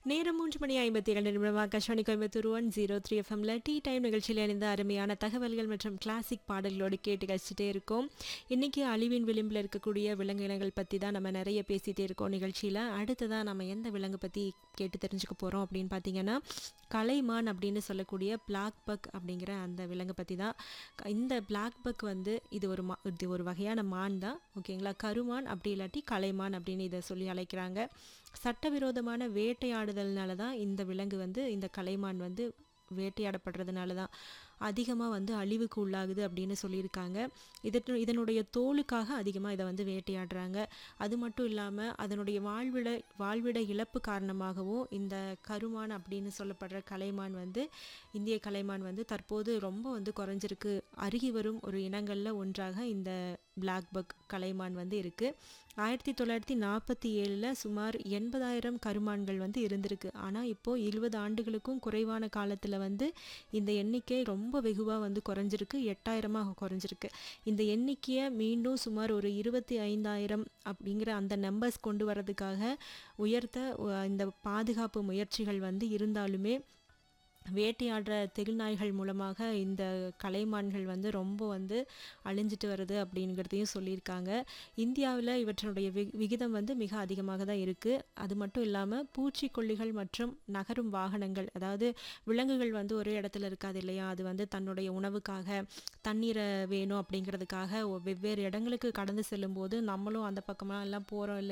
நேரம் மூன்று மணி ஐம்பத்தி இரண்டு நிமிடம் Akashvani Coimbatore one zero three எஃப்எம்ல டீ டைம் நிகழ்ச்சியில் இணைந்த அருமையான தகவல்கள் மற்றும் கிளாசிக் பாடல்களோடு கேட்டு கழிச்சிட்டே இருக்கோம் இன்னைக்கு அழிவின் விளிம்பில் இருக்கக்கூடிய விலங்கினங்கள் பற்றி தான் நம்ம நிறைய பேசிகிட்டே இருக்கோம் நிகழ்ச்சியில் அடுத்ததாக நம்ம எந்த விலங்கு பற்றி கேட்டு தெரிஞ்சுக்க போகிறோம் அப்படின்னு பார்த்தீங்கன்னா கலைமான் அப்படின்னு சொல்லக்கூடிய பிளாக் பக் அப்படிங்கிற அந்த விலங்கை பற்றி தான் க- இந்த பிளாக் பக் வந்து இது ஒரு மா இது ஒரு வகையான மான் தான் ஓகேங்களா கருமான் அப்படி இல்லாட்டி கலைமான் அப்படின்னு இதை சொல்லி அழைக்கிறாங்க சட்டவிரோதமான வேட்டையாடுதல்னால தான் இந்த விலங்கு வந்து இந்த கலைமான் வந்து வேட்டையாடப்படுறதுனால தான் அதிகமாக வந்து அழிவுக்கு உள்ளாகுது அப்படின்னு சொல்லியிருக்காங்க இதற்கு இதனுடைய தோலுக்காக அதிகமாக இதை வந்து வேட்டையாடுறாங்க அது மட்டும் இல்லாமல் அதனுடைய வாழ்விட வாழ்விட இழப்பு காரணமாகவும் இந்த கருமான் அப்படின்னு சொல்லப்படுற கலைமான் வந்து இந்திய கலைமான் வந்து தற்போது ரொம்ப வந்து குறைஞ்சிருக்கு அருகி வரும் ஒரு இனங்களில் ஒன்றாக இந்த பிளாக் பக் கலைமான் வந்து இருக்குது ஆயிரத்தி தொள்ளாயிரத்தி நாற்பத்தி ஏழில் சுமார் எண்பதாயிரம் கருமான்கள் வந்து இருந்திருக்கு ஆனால் இப்போது இருபது ஆண்டுகளுக்கும் குறைவான காலத்தில் வந்து இந்த எண்ணிக்கை ரொம்ப வெகுவாக வந்து குறைஞ்சிருக்கு எட்டாயிரமாக குறைஞ்சிருக்கு இந்த எண்ணிக்கையை மீண்டும் சுமார் ஒரு இருபத்தி ஐந்தாயிரம் அப்படிங்கிற அந்த நம்பர்ஸ் கொண்டு வரதுக்காக உயர்த்த அஹ், இந்த பாதுகாப்பு முயற்சிகள் வந்து இருந்தாலுமே வேட்டையாடுற தெருநாய்கள் மூலமாக இந்த கலைமான்கள் வந்து ரொம்ப வந்து அழிஞ்சிட்டு வருது அப்படிங்கிறதையும் சொல்லியிருக்காங்க இந்தியாவில் இவற்றினுடைய வி விகிதம் வந்து மிக அதிகமாக தான் இருக்குது அது மட்டும் இல்லாமல் பூச்சிக்கொல்லிகள் மற்றும் நகரும் வாகனங்கள் அதாவது விலங்குகள் வந்து ஒரே இடத்துல இருக்காது இல்லையா அது வந்து தன்னுடைய உணவுக்காக தண்ணீரை வேணும் அப்படிங்கிறதுக்காக ஒ- வெவ்வேறு இடங்களுக்கு கடந்து செல்லும்போது நம்மளும் அந்த பக்கமாக எல்லாம் போகிறோம் இல்லை